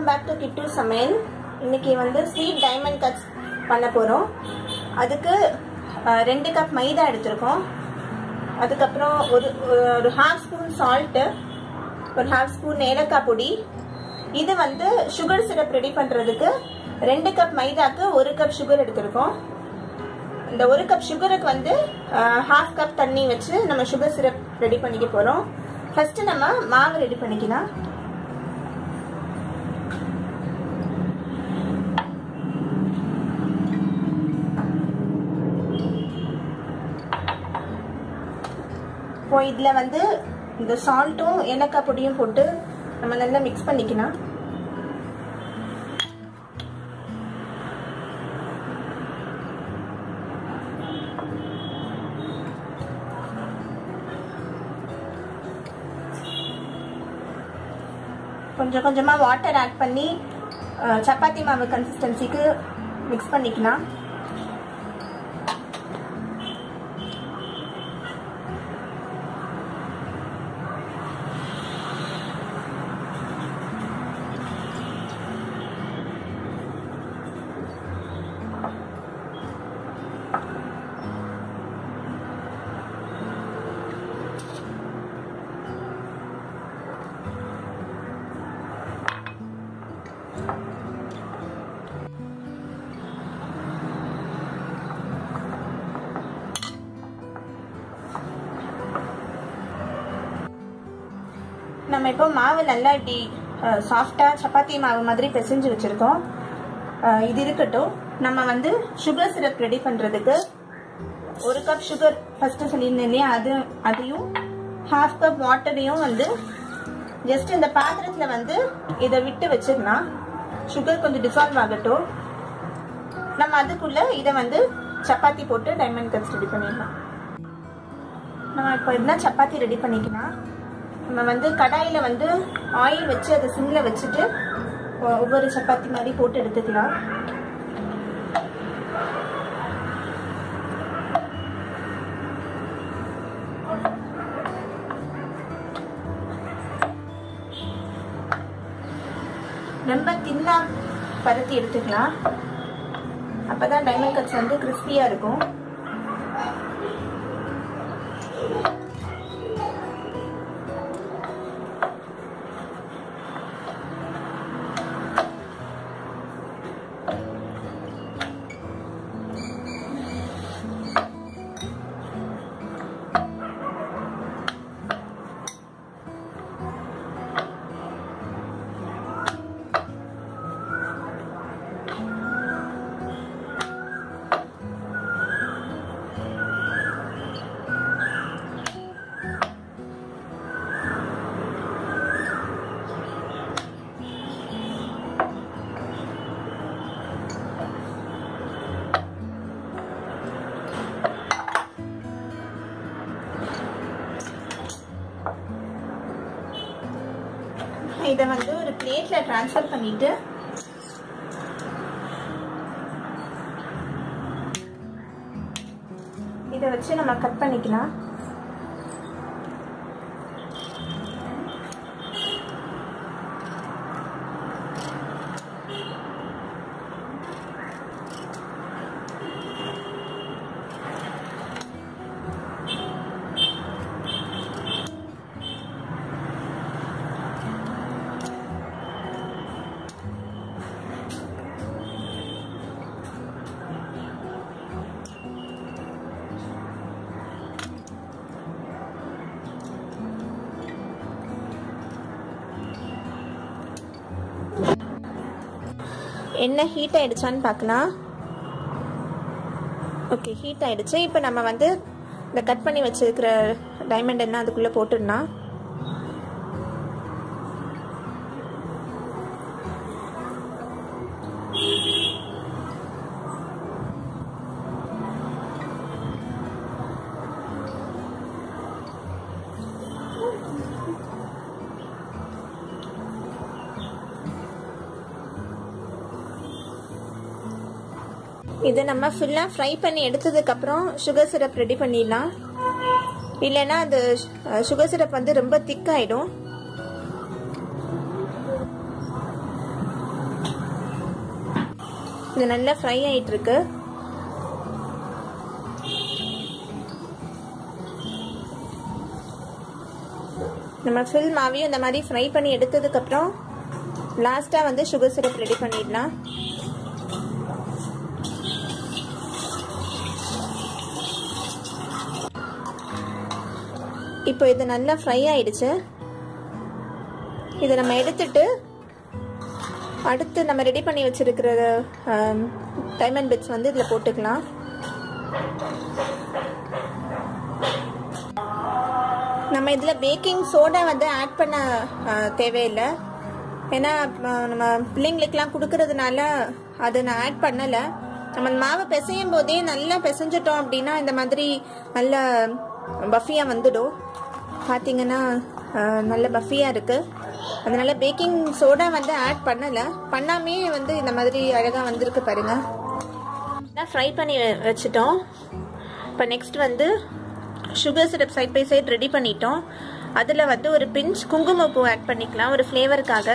welcome back to கிட்டு சமையல் இன்னைக்கு வந்து ஸ்வீட் டைமண்ட் கட்ஸ் பண்ண போகிறோம் அதுக்கு அஹ், ரெண்டு கப் மைதா எடுத்திருக்கோம் அதுக்கப்புறம் ஒரு ஒரு ஹாஃப் ஸ்பூன் சால்ட்டு ஒரு ஹாஃப் ஸ்பூன் ஏலக்காய் பொடி இது வந்து சுகர் சிரப் ரெடி பண்ணுறதுக்கு ரெண்டு கப் மைதாக்கு ஒரு கப் சுகர் எடுத்திருக்கோம் இந்த ஒரு கப் சுகருக்கு வந்து ஹாஃப் கப் தண்ணி வச்சு நம்ம சுகர் சிரப் ரெடி பண்ணிக்க போகிறோம் ஃபஸ்ட்டு நம்ம மாவு ரெடி பண்ணிக்கலாம் இப்போ இதில் வந்து இந்த சால்ட்டும் ஏலக்காய் பொடியும் போட்டு நம்ம நல்லா மிக்ஸ் பண்ணிக்கலாம் கொஞ்சம் கொஞ்சமாக வாட்டர் ஆட் பண்ணி அஹ், சப்பாத்தி மாவு கன்சிஸ்டன்சிக்கு மிக்ஸ் பண்ணிக்கலாம் நம்ம இப்போ மாவு நல்லா இப்படி சாஃப்டாக சப்பாத்தி மாவு மாதிரி பிசைஞ்சு வச்சுருக்கோம் இது இருக்கட்டும் நம்ம வந்து சுகர் சிரப் ரெடி பண்ணுறதுக்கு ஒரு கப் சுகர் ஃபஸ்ட்டு சொல்லியிருந்தேன் இல்லையா அது அதையும் ஹாஃப் கப் வாட்டரையும் வந்து ஜஸ்ட் இந்த பாத்திரத்தில் வந்து இதை விட்டு வச்சிடலாம் சுகர் கொஞ்சம் டிசால்வ் ஆகட்டும் நம்ம அதுக்குள்ளே இதை வந்து சப்பாத்தி போட்டு டைமண்ட் கட்ஸ் ரெடி பண்ணிடலாம் நம்ம இப்போ என்ன சப்பாத்தி ரெடி பண்ணிக்கலாம் நம்ம வந்து கடாயில் வந்து ஆயில் வச்சு அதை சிம்மில் வச்சுட்டு ஒ- ஒவ்வொரு சப்பாத்தி மாதிரி போட்டு எடுத்துக்கலாம் ரொம்ப தின்னா பருத்தி எடுத்துக்கலாம் அப்பதான் டைமண்ட் கட்ஸ் வந்து கிறிஸ்பியா இருக்கும் இதை வந்து ஒரு பிளேட்ல ட்ரான்ஸ்ஃபர் பண்ணிட்டு இதை வச்சு நம்ம கட் பண்ணிக்கலாம் எண்ணெய் ஹீட் ஆயிடுச்சான்னு பார்க்கலாம் ஓகே ஹீட் ஆயிடுச்சு இப்போ நம்ம வந்து இந்த கட் பண்ணி வச்சிருக்கிற டைமண்ட் எண்ணெய் அதுக்குள்ளே போட்டுடலாம் இதை நம்ம ஃபுல்லாக ஃப்ரை பண்ணி எடுத்ததுக்கப்புறம் சுகர் சிரப் ரெடி பண்ணிடலாம் இல்லைன்னா அது சுகர் சிரப் வந்து ரொம்ப திக்காயிடும் இது நல்லா ஃப்ரை ஆயிட்டு இருக்கு நம்ம ஃபில் மாவையும் இந்த மாதிரி ஃப்ரை பண்ணி எடுத்ததுக்கப்புறம் லாஸ்ட்டாக வந்து சுகர் சிரப் ரெடி பண்ணிடலாம் இப்போ இது நல்லா ஃப்ரை ஆயிடுச்சு இதை நம்ம எடுத்துட்டு அடுத்து நம்ம ரெடி பண்ணி வச்சிருக்கிற டைமண்ட் பிட்ஸ் வந்து இதில் போட்டுக்கலாம் நம்ம இதில் பேக்கிங் சோடா வந்து ஆட் பண்ண தேவையில்லை ஏன்னா நம்ம பிள்ளைங்களுக்கெல்லாம் கொடுக்கறதுனால அதை நான் ஆட் பண்ணலை நம்ம மாவை பிசையும் போதே நல்லா பிசைஞ்சிட்டோம் அப்படின்னா இந்த மாதிரி நல்ல பஃபியாக வந்துடும் பார்த்தீங்கன்னா நல்ல பஃபியாக இருக்குது அதனால பேக்கிங் சோடா வந்து ஆட் பண்ணலை பண்ணாமே வந்து இந்த மாதிரி அழகாக வந்திருக்கு பாருங்க ஃப்ரை பண்ணி வச்சுட்டோம் இப்போ நெக்ஸ்ட் வந்து sugar syrup side by side ready பண்ணிட்டோம் அதில் வந்து ஒரு பிஞ்ச் குங்குமப்பூ ஆட் பண்ணிக்கலாம் ஒரு ஃப்ளேவருக்காக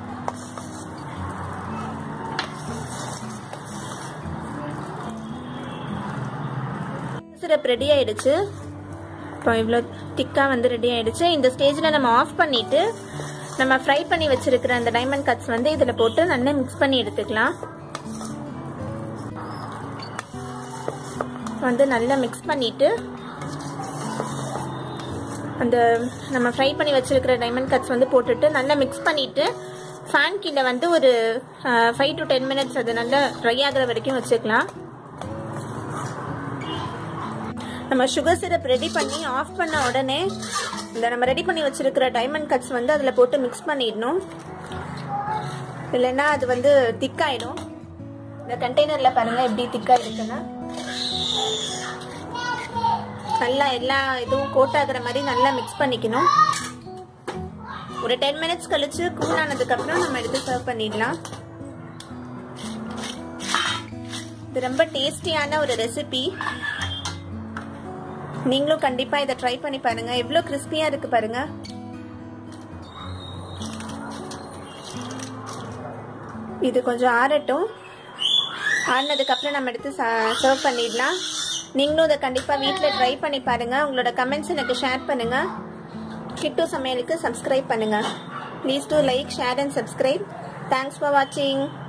சிரப் ரெடி ஆயிடுச்சு இப்போ இவ்வளோ திக்காக வந்து ரெடி ஆயிடுச்சு இந்த ஸ்டேஜில் நம்ம ஆஃப் பண்ணிட்டு நம்ம ஃப்ரை பண்ணி வச்சிருக்கிற அந்த டைமண்ட் கட்ஸ் வந்து இதில் போட்டு நல்லா மிக்ஸ் பண்ணி எடுத்துக்கலாம் வந்து நல்லா மிக்ஸ் பண்ணிட்டு அந்த நம்ம ஃப்ரை பண்ணி வச்சிருக்கிற டைமண்ட் கட்ஸ் வந்து போட்டுட்டு நல்லா மிக்ஸ் பண்ணிட்டு ஃபேன் கீழே வந்து ஒரு ஃபைவ் டு டென் மினிட்ஸ் அது நல்லா ட்ரை ஆகிற வரைக்கும் வச்சுக்கலாம் நம்ம சுகர் சிரப் ரெடி பண்ணி ஆஃப் பண்ண உடனே இந்த நம்ம ரெடி பண்ணி வச்சிருக்கிற டைமண்ட் கட்ஸ் வந்து அதில் போட்டு மிக்ஸ் பண்ணிடணும் இல்லைன்னா அது வந்து திக்காயிடும் இந்த கண்டெய்னரில் பாருங்கள் எப்படி திக்காக இருக்குன்னு நல்லா எல்லா இதுவும் கோட் ஆகுற மாதிரி நல்லா மிக்ஸ் பண்ணிக்கணும் ஒரு டென் மினிட்ஸ் கழிச்சு கூல் ஆனதுக்கப்புறம் நம்ம எடுத்து சர்வ் பண்ணிடலாம் இது ரொம்ப டேஸ்டியான ஒரு ரெசிபி நீங்களும் கண்டிப்பா இதை ட்ரை பண்ணி பாருங்க எவ்வளோ கிறிஸ்பியா இருக்கு பாருங்க இது கொஞ்சம் ஆறட்டும் ஆறினதுக்கப்புறம் நம்ம எடுத்து சர்வ் பண்ணிடலாம் நீங்களும் இதை கண்டிப்பாக வீட்டில் ட்ரை பண்ணி பாருங்கள் உங்களோட கமெண்ட்ஸ் எனக்கு ஷேர் பண்ணுங்கள் கிட்டு சமையலுக்கு சப்ஸ்கிரைப் பண்ணுங்கள் please do like share and subscribe thanks for வாட்சிங்